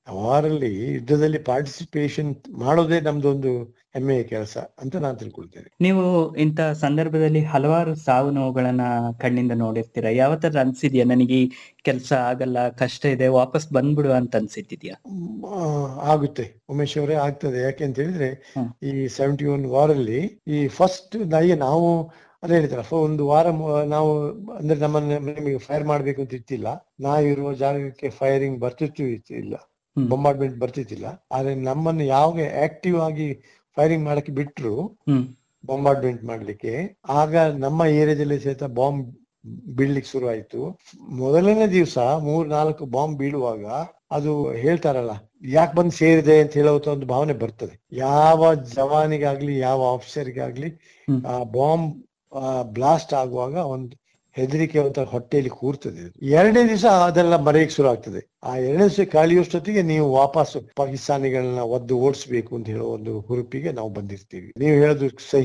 ವಾರಲ್ಲಿ ಯುದ್ಧದಲ್ಲಿ ಪಾರ್ಟಿಸಿಪೇಷನ್ ಮಾಡೋದೇ ನಮ್ದೊಂದು ಹೆಮ್ಮೆಯ ಕೆಲಸ ಅಂತ ನಾನು ತಿಳ್ಕೊಳ್ತೇನೆ ನೀವು ಇಂಥ ಸಂದರ್ಭದಲ್ಲಿ ಹಲವಾರು ಸಾವು ನೋವುಗಳನ್ನ ಕಣ್ಣಿಂದ ನೋಡಿರ್ತೀರ ಯಾವ ತರ ಅನ್ಸಿದ್ಯಾ ನನಗೆ ಈ ಕೆಲಸ ಆಗಲ್ಲ ಕಷ್ಟ ಇದೆ ವಾಪಸ್ ಬಂದ್ಬಿಡು ಅಂತ ಅನ್ಸಿದ್ಯಾ ಮ್, ಆ, ಆಗುತ್ತೆ ಉಮೇಶ್ ಅವರೇ ಆಗ್ತದೆ ಯಾಕೆ ಅಂತ ಹೇಳಿದ್ರೆ ಹ್ಮ್. ಈ ಸೆವೆಂಟಿ ಒನ್ ವಾರಲ್ಲಿ ಈ ಫಸ್ಟ್ ನಮಗೆ ನಾವು ಅದೇ ಹೇಳ್ತಾರ ಒಂದು ವಾರ ಮು- ನಾವು ಅಂದ್ರೆ ನಮ್ಮನ್ನ ನಮಗೆ ಫೈರ್ ಮಾಡ್ಬೇಕು ಅಂತ ಇತ್ತಿಲ್ಲ ನಾವಿರುವ ಜಾಗಕ್ಕೆ ಫೈರಿಂಗ್ ಬರ್ತಿತ್ತು ಇಲ್ಲ ಹ್ಮ್. ಬೊಂಬಾರ್ಡ್ಮೆಂಟ್ ಬರ್ತಿತ್ತಿಲ್ಲ ಆದ್ರೆ ನಮ್ಮನ್ನು ಯಾವಾಗ ಆಕ್ಟಿವ್ ಆಗಿ ಫೈರಿಂಗ್ ಮಾಡಕ್ಕೆ ಬಿಟ್ರು ಹ್ಮ್ ಬಾಂಬಾರ್ಡ್ಮೆಂಟ್ ಮಾಡ್ಲಿಕ್ಕೆ ಆಗ ನಮ್ಮ ಏರಿಯಾದಲ್ಲಿ ಸಹಿತ ಬಾಂಬ್ ಬೀಳ್ಲಿಕ್ಕೆ ಶುರು ಆಯ್ತು ಮೊದಲನೇ ದಿವಸ ಮೂರ್ ನಾಲ್ಕು ಬಾಂಬ್ ಬೀಳುವಾಗ ಅದು ಹೇಳ್ತಾರಲ್ಲ ಯಾಕೆ ಬಂದು ಸೇರಿದೆ ಅಂತ ಹೇಳುವಂತ ಒಂದು ಭಾವನೆ ಬರ್ತದೆ ಯಾವ ಜವಾನಿಗಾಗ್ಲಿ ಯಾವ ಆಫೀಸರ್ಗಾಗ್ಲಿ ಹ್ಮ್. ಆ ಬಾಂಬ್ ಬ್ಲಾಸ್ಟ್ ಆಗುವಾಗ ಒಂದು ಹೆದರಿಕೆ ಅಂತ ಹೊಟ್ಟೆಯಲ್ಲಿ ಕೂರ್ತದೆ ಅದು. ಎರಡನೇ ದಿವಸ ಅದೆಲ್ಲ ಮರೆಯಕ್ಕೆ ಶುರು ಆಗ್ತದೆ ಆ ಎರಡನೇ ದಿವಸ ಕಳಿಯೋಷ್ಟೊತ್ತಿಗೆ ನೀವು ವಾಪಸ್ ಪಾಕಿಸ್ತಾನಿಗಳನ್ನ ಒದ್ದು ಓಡಿಸ್ಬೇಕು ಅಂತ ಹೇಳೋ ಒಂದು ಹುರುಪಿಗೆ ನಾವು ಬಂದಿರ್ತೀವಿ ನೀವು ಹೇಳೋದು ಸಹಿ